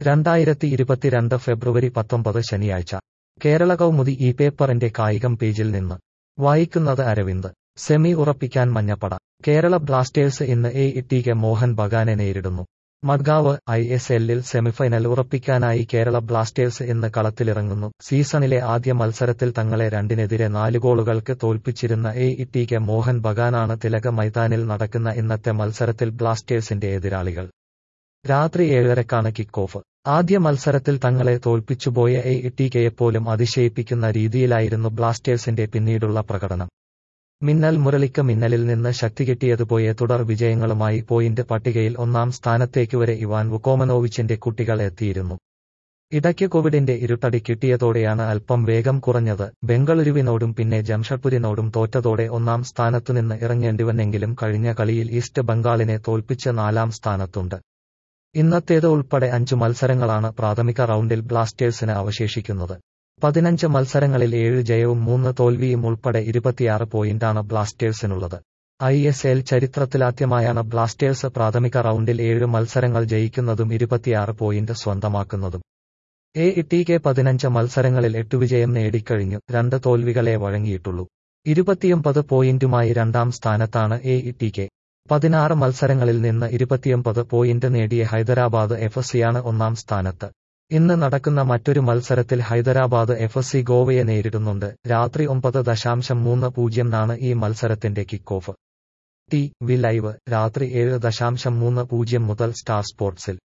രണ്ടായിരത്തി ഇരുപത്തിരണ്ട് ഫെബ്രുവരി പത്തൊമ്പത് ശനിയാഴ്ച കേരള കൗമുദി ഈ പേപ്പറിന്റെ കായികം പേജിൽ നിന്ന് വായിക്കുന്നത് അരവിന്ദ് സെമി ഉറപ്പിക്കാൻ മഞ്ഞപ്പട കേരള ബ്ലാസ്റ്റേഴ്സ് ഇന്ന് എ ടി കെ മോഹൻ ബഗാനെ നേരിടുന്നു മഡ്ഗാവ് ഐ എസ് എല്ലിൽ സെമിഫൈനൽ ഉറപ്പിക്കാനായി കേരള ബ്ലാസ്റ്റേഴ്സ് ഇന്ന് കളത്തിലിറങ്ങുന്നു സീസണിലെ ആദ്യ മത്സരത്തിൽ തങ്ങളെ രണ്ടിനെതിരെ നാല് ഗോളുകൾക്ക് തോൽപ്പിച്ചിരുന്ന എ ടി കെ മോഹൻ ബഗാനാണ് തിലക മൈതാനിൽ നടക്കുന്ന ഇന്നത്തെ മത്സരത്തിൽ ബ്ലാസ്റ്റേഴ്സിന്റെ എതിരാളികൾ രാത്രി ഏഴരക്കാണ് കിക്ക് ഓഫ് ആദ്യ മത്സരത്തിൽ തങ്ങളെ തോൽപ്പിച്ചുപോയ എ ടി കെയെപ്പോലും അതിശയിപ്പിക്കുന്ന രീതിയിലായിരുന്നു ബ്ലാസ്റ്റേഴ്സിന്റെ പിന്നീടുള്ള പ്രകടനം മിന്നൽ മുരളിക്ക് മിന്നലിൽ നിന്ന് ശക്തി കിട്ടിയതുപോയ തുടർ വിജയങ്ങളുമായി പോയിന്റ് പട്ടികയിൽ ഒന്നാം സ്ഥാനത്തേക്ക് വരെ ഇവാൻ വുക്കോമനോവിച്ചിന്റെ കുട്ടികൾ എത്തിയിരുന്നു ഇടയ്ക്ക് കോവിഡിന്റെ ഇരുട്ടടി കിട്ടിയതോടെയാണ് അല്പം വേഗം കുറഞ്ഞത് ബംഗളൂരുവിനോടും പിന്നെ ജംഷഡ്പൂരിനോടും തോറ്റതോടെ ഒന്നാം സ്ഥാനത്തുനിന്ന് ഇറങ്ങേണ്ടിവന്നെങ്കിലും കഴിഞ്ഞ കളിയിൽ ഈസ്റ്റ് ബംഗാളിനെ തോൽപ്പിച്ച് നാലാം സ്ഥാനത്തുണ്ട് ഇന്നത്തേത് ഉൾപ്പെടെ അഞ്ചു മത്സരങ്ങളാണ് പ്രാഥമിക റൗണ്ടിൽ ബ്ലാസ്റ്റേഴ്സിന് അവശേഷിക്കുന്നത് പതിനഞ്ച് മത്സരങ്ങളിൽ ഏഴ് ജയവും മൂന്ന് തോൽവിയും ഉൾപ്പെടെ ഇരുപത്തിയാറ് പോയിന്റാണ് ബ്ലാസ്റ്റേഴ്സിനുള്ളത് ഐ എസ് എൽ ചരിത്രത്തിലാദ്യമായാണ് ബ്ലാസ്റ്റേഴ്സ് പ്രാഥമിക റൗണ്ടിൽ ഏഴ് മത്സരങ്ങൾ ജയിക്കുന്നതും ഇരുപത്തിയാറ് പോയിന്റ് സ്വന്തമാക്കുന്നതും എ ടി കെ പതിനഞ്ച് മത്സരങ്ങളിൽ എട്ട് വിജയം നേടിക്കഴിഞ്ഞു രണ്ട് തോൽവികളെ വഴങ്ങിയിട്ടുള്ളൂ ഇരുപത്തിയൊമ്പത് പോയിന്റുമായി രണ്ടാം സ്ഥാനത്താണ് എ ടി കെ പതിനാറ് മത്സരങ്ങളിൽ നിന്ന് ഇരുപത്തിയൊമ്പത് പോയിന്റ് നേടിയ ഹൈദരാബാദ് എഫ് സിയാണ് ഒന്നാം സ്ഥാനത്ത് ഇന്ന് നടക്കുന്ന മറ്റൊരു മത്സരത്തിൽ ഹൈദരാബാദ് എഫ് സി ഗോവയെ നേരിടുന്നുണ്ട് രാത്രി ഒമ്പത് ദശാംശം മൂന്ന് പൂജ്യംനാണ് ഈ മത്സരത്തിന്റെ കിക്ക് ഓഫ് ടി വി ലൈവ് രാത്രി ഏഴ് ദശാംശം മൂന്ന് പൂജ്യം മുതൽ സ്റ്റാർ സ്പോർട്സിൽ